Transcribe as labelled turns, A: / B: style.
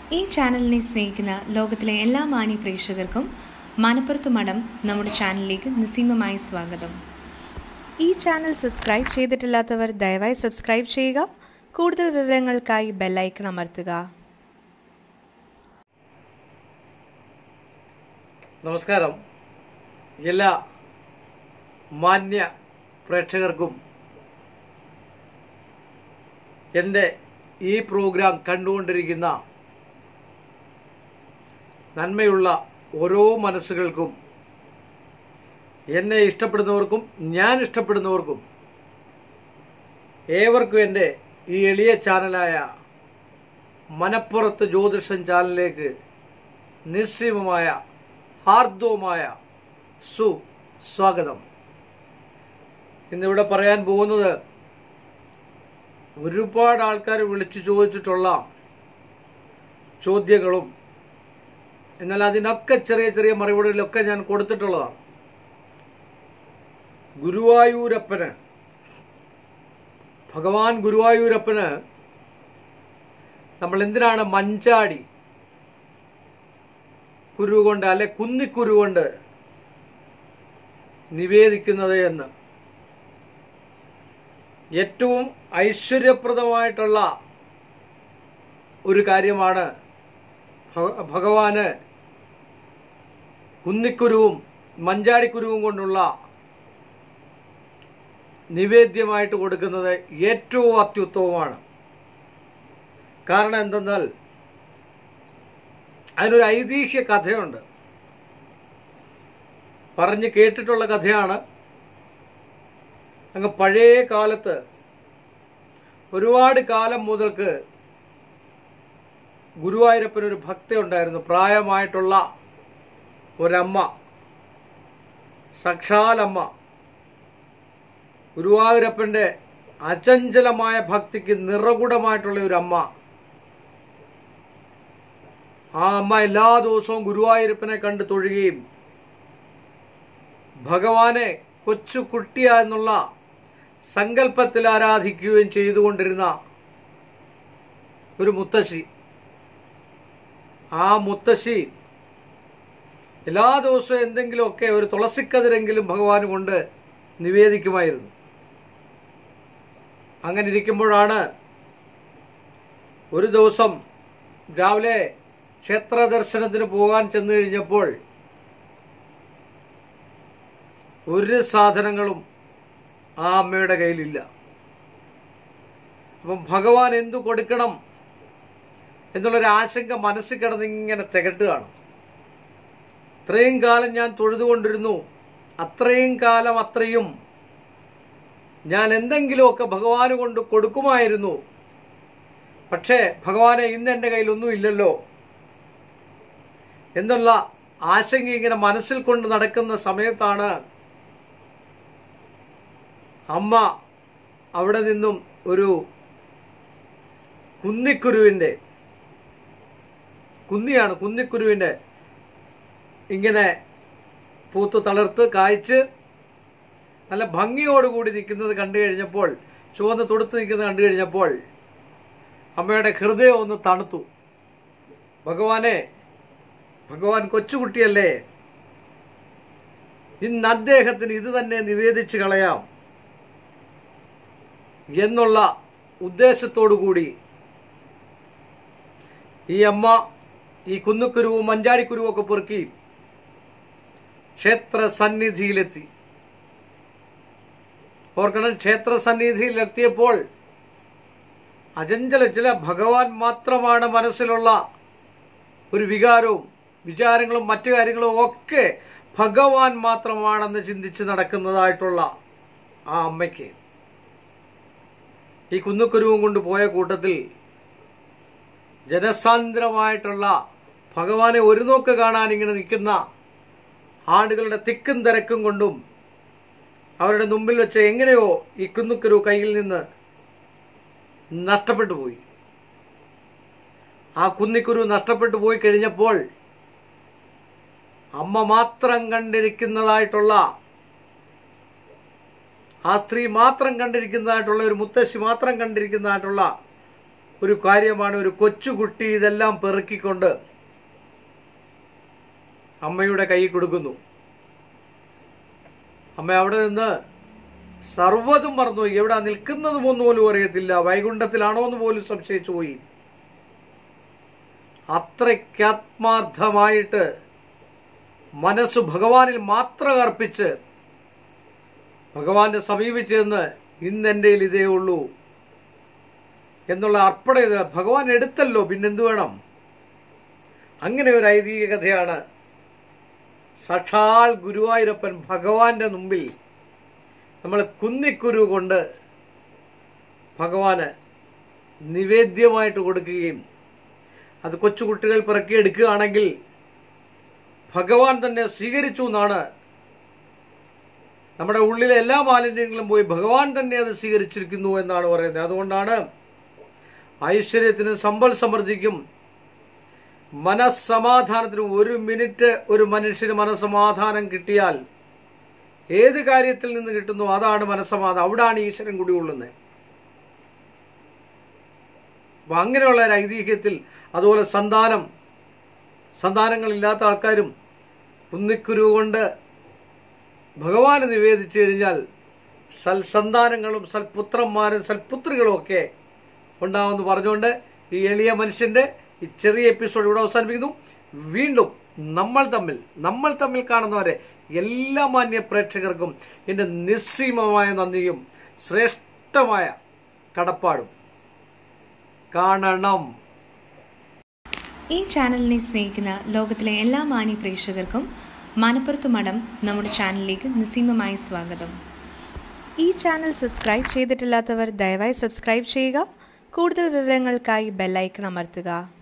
A: ഈ ചാനലിനെ സ്നേഹിക്കുന്ന ലോകത്തിലെ എല്ലാ മാന്യ പ്രേക്ഷകർക്കും മനപ്പുറത്ത് മഠം നമ്മുടെ ചാനലിലേക്ക് നിസ്സീമമായി സ്വാഗതം ഈ ചാനൽ സബ്സ്ക്രൈബ് ചെയ്തിട്ടില്ലാത്തവർ ദയവായി സബ്സ്ക്രൈബ് ചെയ്യുക കൂടുതൽ വിവരങ്ങൾക്കായി ബെല്ലൈക്കൺ അമർത്തുക
B: നമസ്കാരം എല്ലാ മാന്യ പ്രേക്ഷകർക്കും എൻ്റെ ഈ പ്രോഗ്രാം കണ്ടുകൊണ്ടിരിക്കുന്ന നന്മയുള്ള ഓരോ മനസ്സുകൾക്കും എന്നെ ഇഷ്ടപ്പെടുന്നവർക്കും ഞാൻ ഇഷ്ടപ്പെടുന്നവർക്കും ഏവർക്കും എൻ്റെ ഈ എളിയ ചാനലായ മനപ്പുറത്ത് ജ്യോതിഷം ചാനലിലേക്ക് നിസ്സീമമായ ഹാർദവുമായ സു സ്വാഗതം ഇന്നിവിടെ പറയാൻ പോകുന്നത് ഒരുപാട് ആൾക്കാർ വിളിച്ചു ചോദിച്ചിട്ടുള്ള ചോദ്യങ്ങളും എന്നാൽ അതിനൊക്കെ ചെറിയ ചെറിയ മറുപടികളൊക്കെ ഞാൻ കൊടുത്തിട്ടുള്ളതാണ് ഗുരുവായൂരപ്പന് ഭഗവാൻ ഗുരുവായൂരപ്പന് നമ്മൾ എന്തിനാണ് മഞ്ചാടി കുരു കൊണ്ട് അല്ലെ കുന്നിക്കുരു കൊണ്ട് നിവേദിക്കുന്നത് എന്ന് ഏറ്റവും ഐശ്വര്യപ്രദമായിട്ടുള്ള ഒരു കാര്യമാണ് ഭഗ- ഭഗവാന് കുന്നിക്കുരുവും മഞ്ചാടിക്കുരുവും കൊണ്ടുള്ള നിവേദ്യമായിട്ട് കൊടുക്കുന്നത് ഏറ്റവും അത്യുത്തമമാണ് കാരണം എന്തെന്നാൽ അതിനൊരു ഐതിഹ്യ കഥയുണ്ട് പറഞ്ഞ് കേട്ടിട്ടുള്ള കഥയാണ് അങ്ങ് പഴയ കാലത്ത് ഒരുപാട് കാലം മുതൽക്ക് ഗുരുവായൂരപ്പനൊരു ഭക്തി ഉണ്ടായിരുന്നു പ്രായമായിട്ടുള്ള ഒരമ്മ സക്ഷാലമ്മ ഗുരുവായൂരപ്പന്റെ അചഞ്ചലമായ ഭക്തിക്ക് നിറകുടമായിട്ടുള്ള ഒരു അമ്മ ആ അമ്മ എല്ലാ ദിവസവും ഗുരുവായൂരപ്പനെ കണ്ട് തൊഴുകയും ഭഗവാനെ കൊച്ചു കുട്ടിയ എന്നുള്ള സങ്കല്പത്തിൽ ആരാധിക്കുകയും ചെയ്തുകൊണ്ടിരുന്ന ഒരു മുത്തശ്ശി ആ മുത്തശ്ശി എല്ലാ ദിവസവും എന്തെങ്കിലുമൊക്കെ ഒരു തുളസിക്കതിരെങ്കിലും ഭഗവാന് കൊണ്ട് നിവേദിക്കുമായിരുന്നു അങ്ങനെ ഇരിക്കുമ്പോഴാണ് ഒരു ദിവസം രാവിലെ ക്ഷേത്ര ദർശനത്തിന് പോകാൻ ചെന്നു കഴിഞ്ഞപ്പോൾ ഒരു സാധനങ്ങളും ആ അമ്മയുടെ കയ്യിലില്ല അപ്പം ഭഗവാൻ എന്തു കൊടുക്കണം എന്നുള്ളൊരു ആശങ്ക മനസ്സിൽ കിടന്ന് ഇങ്ങനെ തികട്ടുകയാണ് ഇത്രയും കാലം ഞാൻ തൊഴുതുകൊണ്ടിരുന്നു അത്രയും കാലം അത്രയും ഞാൻ എന്തെങ്കിലുമൊക്കെ ഭഗവാന് കൊണ്ട് കൊടുക്കുമായിരുന്നു പക്ഷേ ഭഗവാനെ ഇന്ന് എൻ്റെ കയ്യിലൊന്നും ഇല്ലല്ലോ എന്നുള്ള ആശങ്ക ഇങ്ങനെ മനസ്സിൽ കൊണ്ട് നടക്കുന്ന സമയത്താണ് അമ്മ അവിടെ നിന്നും ഒരു കുന്നിക്കുരുവിൻ്റെ കുന്നിയാണ് കുന്നിക്കുരുവിൻ്റെ ഇങ്ങനെ പൂത്ത് തളിർത്ത് കായ്ച്ച് നല്ല ഭംഗിയോടുകൂടി നിൽക്കുന്നത് കണ്ടു കഴിഞ്ഞപ്പോൾ ചുവന്ന് തൊടുത്ത് നിൽക്കുന്നത് കണ്ടു കഴിഞ്ഞപ്പോൾ അമ്മയുടെ ഹൃദയം ഒന്ന് തണുത്തു ഭഗവാനെ ഭഗവാൻ കൊച്ചുകുട്ടിയല്ലേ ഇന്ന് അദ്ദേഹത്തിന് ഇത് തന്നെ നിവേദിച്ച് കളയാം എന്നുള്ള ഉദ്ദേശത്തോടു കൂടി ഈ അമ്മ ഈ കുന്നുക്കുരുവും മഞ്ചാടിക്കുരുവും ഒക്കെ പെറുക്കി ക്ഷേത്ര സന്നിധിയിലെത്തി ഓർക്കണം ക്ഷേത്ര സന്നിധിയിലെത്തിയപ്പോൾ അചഞ്ചല ചില ഭഗവാൻ മാത്രമാണ് മനസ്സിലുള്ള ഒരു വികാരവും വിചാരങ്ങളും മറ്റു കാര്യങ്ങളും ഒക്കെ ഭഗവാൻ മാത്രമാണെന്ന് ചിന്തിച്ച് നടക്കുന്നതായിട്ടുള്ള ആ അമ്മയ്ക്ക് ഈ കുന്നുക്കുരുവും കൊണ്ട് പോയ കൂട്ടത്തിൽ ജനസാന്ദ്രമായിട്ടുള്ള ഭഗവാനെ ഒരു നോക്ക് കാണാൻ ഇങ്ങനെ നിൽക്കുന്ന ആളുകളുടെ തിക്കും തിരക്കും കൊണ്ടും അവരുടെ മുമ്പിൽ വെച്ച് എങ്ങനെയോ ഈ കുന്നുക്കുരു കയ്യിൽ നിന്ന് നഷ്ടപ്പെട്ടു പോയി ആ കുന്നിക്കുരു നഷ്ടപ്പെട്ടു പോയി കഴിഞ്ഞപ്പോൾ അമ്മ മാത്രം കണ്ടിരിക്കുന്നതായിട്ടുള്ള ആ സ്ത്രീ മാത്രം കണ്ടിരിക്കുന്നതായിട്ടുള്ള ഒരു മുത്തശ്ശി മാത്രം കണ്ടിരിക്കുന്നതായിട്ടുള്ള ഒരു കാര്യമാണ് ഒരു കൊച്ചുകുട്ടി ഇതെല്ലാം പെറുക്കിക്കൊണ്ട് അമ്മയുടെ കൈ കൊടുക്കുന്നു അമ്മ അവിടെ നിന്ന് സർവ്വതും മറന്നുപോയി എവിടെ നിൽക്കുന്നതും ഒന്നും പോലും അറിയത്തില്ല വൈകുണ്ഠത്തിലാണോ എന്ന് പോലും സംശയിച്ചു പോയി അത്രയ്ക്കാത്മാർത്ഥമായിട്ട് മനസ്സ് ഭഗവാനിൽ മാത്രം അർപ്പിച്ച് ഭഗവാന്റെ സമീപിച്ചെന്ന് ഇന്ന് എൻ്റെ ഇതേ ഉള്ളൂ എന്നുള്ള അർപ്പണ ഇത് ഭഗവാൻ എടുത്തല്ലോ പിന്നെന്ത് വേണം അങ്ങനെ ഒരു ഐതിഹ്യ കഥയാണ് സക്ഷാൽ ഗുരുവായൂരപ്പൻ ഭഗവാന്റെ മുമ്പിൽ നമ്മൾ കുന്നിക്കുരു കൊണ്ട് ഭഗവാന് നിവേദ്യമായിട്ട് കൊടുക്കുകയും അത് കൊച്ചുകുട്ടികൾ പിറക്കിയെടുക്കുകയാണെങ്കിൽ ഭഗവാൻ തന്നെ സ്വീകരിച്ചു എന്നാണ് നമ്മുടെ ഉള്ളിലെ എല്ലാ മാലിന്യങ്ങളും പോയി ഭഗവാൻ തന്നെ അത് സ്വീകരിച്ചിരിക്കുന്നു എന്നാണ് പറയുന്നത് അതുകൊണ്ടാണ് ഐശ്വര്യത്തിനും സമ്പൽ സമൃദ്ധിക്കും മനസ്സമാധാനത്തിനും ഒരു മിനിറ്റ് ഒരു മനുഷ്യന് മനസ്സമാധാനം കിട്ടിയാൽ ഏത് കാര്യത്തിൽ നിന്ന് കിട്ടുന്നു അതാണ് മനസ്സമാധാനം അവിടാണ് ഈശ്വരൻ കുടികൊള്ളുന്നത് അപ്പൊ അങ്ങനെയുള്ള ഒരു ഐതിഹ്യത്തിൽ അതുപോലെ സന്താനം സന്താനങ്ങളില്ലാത്ത ആൾക്കാരും കുന്നിക്കുരു കൊണ്ട് ഭഗവാന് നിവേദിച്ചു കഴിഞ്ഞാൽ സൽസന്താനങ്ങളും സൽപുത്രന്മാരും സൽപുത്രികളും ഒക്കെ ഉണ്ടാവുമെന്ന് പറഞ്ഞുകൊണ്ട് ഈ എളിയ മനുഷ്യന്റെ ഈ ചെറിയ എപ്പിസോഡ് ഇവിടെ അവസാനിപ്പിക്കുന്നു വീണ്ടും നമ്മൾ തമ്മിൽ നമ്മൾ തമ്മിൽ കാണുന്നവരെ എല്ലാ മാന്യ പ്രേക്ഷകർക്കും എൻ്റെ നിസ്സീമമായ നന്ദിയും ശ്രേഷ്ഠമായ കടപ്പാടും കാണണം
A: ഈ ചാനലിനെ സ്നേഹിക്കുന്ന ലോകത്തിലെ എല്ലാ മാന്യ പ്രേക്ഷകർക്കും മനപ്പുറത്ത് മഠം നമ്മുടെ ചാനലിലേക്ക് നിസ്സീമമായി സ്വാഗതം ഈ ചാനൽ സബ്സ്ക്രൈബ് ചെയ്തിട്ടില്ലാത്തവർ ദയവായി സബ്സ്ക്രൈബ് ചെയ്യുക കൂടുതൽ വിവരങ്ങൾക്കായി ബെല്ലൈക്കൺ അമർത്തുക